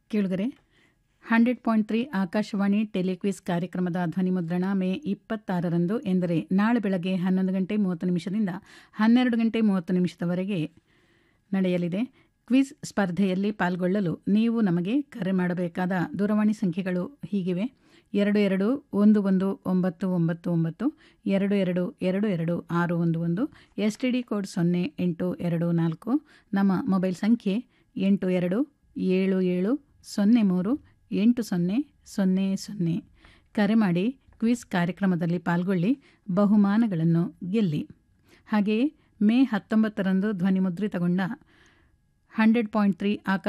ಕೇಳುಗರೆ hundred point three Akashvani telequiz ಕಾರ್ಯಕ್ರಮದ ಧ್ವನಿಮುದ್ರಣ ಮೇ ಇಪ್ಪತ್ತಾರರಂದು ಎಂದರೆ ನಾಳೆ ಬೆಳಗ್ಗೆ ಹನ್ನೊಂದು ಗಂಟೆ ಮೂವತ್ತು ನಿಮಿಷದಿಂದ ಹನ್ನೆರಡು ಗಂಟೆ ಮೂವತ್ತು ನಿಮಿಷದವರೆಗೆ ನಡೆಯಲಿದೆ ಕ್ವಿಜ್ ಸ್ಪರ್ಧೆಯಲ್ಲಿ ಪಾಲ್ಗೊಳ್ಳಲು ನೀವು ನಮಗೆ ಕರೆ ಮಾಡಬೇಕಾದ ದೂರವಾಣಿ ಸಂಖ್ಯೆಗಳು ಹೀಗಿವೆ ಎರಡು ಎರಡು ಒಂದು ಒಂದು ಒಂಬತ್ತು ಒಂಬತ್ತು ಒಂಬತ್ತು ಎರಡು ಎರಡು ಎರಡು ಎರಡು ಆರು ಒಂದು ಒಂದು ಎಸ್ ಟಿ ಡಿ ಕೋಡ್ ಸೊನ್ನೆ ಎಂಟು ಎರಡು ನಾಲ್ಕು ನಮ್ಮ ಮೊಬೈಲ್ ಸಂಖ್ಯೆ ಎಂಟು ಎರಡು ಏಳು ಏಳು ಸೊನ್ನೆ ಮೂರು ಎಂಟು ಸೊನ್ನೆ ಸೊನ್ನೆ ಸೊನ್ನೆ ಕರೆ ಮಾಡಿ ಕ್ವಿಜ್ ಕಾರ್ಯಕ್ರಮದಲ್ಲಿ ಪಾಲ್ಗೊಳ್ಳಿ ಬಹುಮಾನಗಳನ್ನು ಗೆಲ್ಲಿ ಹಾಗೆಯೇ ಮೇ ಹತ್ತೊಂಬತ್ತರಂದು ಧ್ವನಿಮುದ್ರಿತಗೊಂಡ ಹಂಡ್ರೆಡ್ ಪಾಯಿಂಟ್ ತ್ರೀ